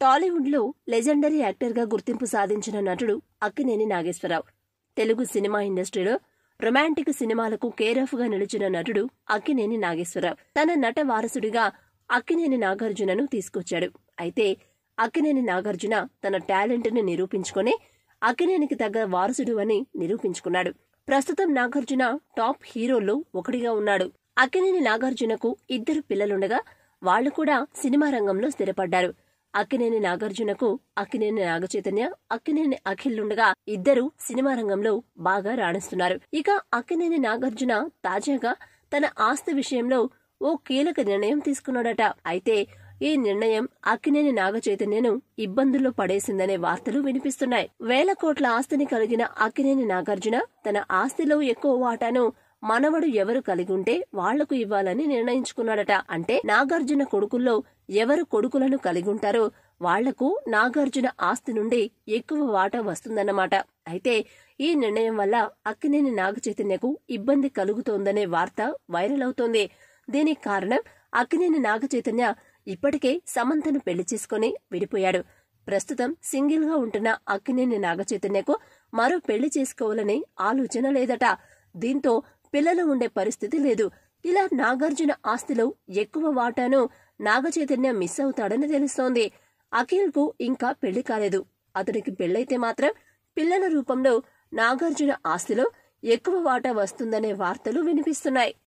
టాలీవుడ్ లో legendary actor గా గుర్తింపు సాధించిన నటుడు అక్కినేని నాగేశ్వరరావు తెలుగు సినిమా ఇండస్ట్రీలో రొమాంటిక్ సినిమాలకు కేరాఫ్ గా నిలిచిన నటుడు అక్కినేని నాగేశ్వరరావు తన నట వారసుడిగా అక్కినేని నాగార్జునను తీసుకొచ్చాడు అయితే అక్కినేని నాగార్జున తన టాలెంట్ ని నిరూపించుకొని అక్కినేనికి తగ్గ వారసుడు అని నిరూపించుకున్నాడు ప్రస్తుతం నాగార్జున టాప్ హీరోల్లో ఒకటిగా ఉన్నాడు అక్కినేని నాగార్జునకు ఇద్దరు పిల్లలుండగా వాళ్లు కూడా సినిమా రంగంలో స్థిరపడ్డారు అక్కినేని నాగార్జునకు అక్కినేని నాగచైతన్య అక్కినేని అఖిల్లుండగా ఇద్దరు సినిమా రంగంలో బాగా రాణిస్తున్నారు ఇక అక్కినేని నాగార్జున తాజాగా తన ఆస్తి విషయంలో ఓ కీలక నిర్ణయం తీసుకున్నాడట అయితే ఈ నిర్ణయం అక్కినేని నాగచైతన్యను ఇబ్బందుల్లో పడేసిందనే వార్తలు వినిపిస్తున్నాయి వేల కోట్ల ఆస్తిని కలిగిన అక్కినేని నాగార్జున తన ఆస్తిలో ఎక్కువ వాటాను మనవడు ఎవరు కలిగి ఉంటే వాళ్లకు ఇవ్వాలని నిర్ణయించుకున్నాడట అంటే నాగార్జున కొడుకుల్లో ఎవరు కొడుకులను కలిగి ఉంటారో వాళ్లకు నాగార్జున ఆస్తి నుండి ఎక్కువ వాటా వస్తుందన్నమాట అయితే ఈ నిర్ణయం వల్ల అక్కినేని నాగచైతన్యకు ఇబ్బంది కలుగుతోందనే వార్త వైరల్ అవుతోంది దీనికి కారణం అక్కినేని నాగచైతన్య ఇప్పటికే సమంతను పెళ్లి చేసుకుని విడిపోయాడు ప్రస్తుతం సింగిల్ గా ఉంటున్న అక్కినేని నాగచైతన్యకు మరో పెళ్లి చేసుకోవాలనే ఆలోచన లేదట దీంతో పిల్లలు ఉండే పరిస్థితి లేదు ఇలా నాగార్జున ఆస్తిలో ఎక్కువ వాటాను నాగచైతన్య మిస్ అవుతాడని తెలుస్తోంది అఖిల్ కు ఇంకా పెళ్లి కాలేదు అతడికి పెళ్లైతే మాత్రం పిల్లల రూపంలో నాగార్జున ఆస్తిలో ఎక్కువ వాటా వస్తుందనే వార్తలు వినిపిస్తున్నాయి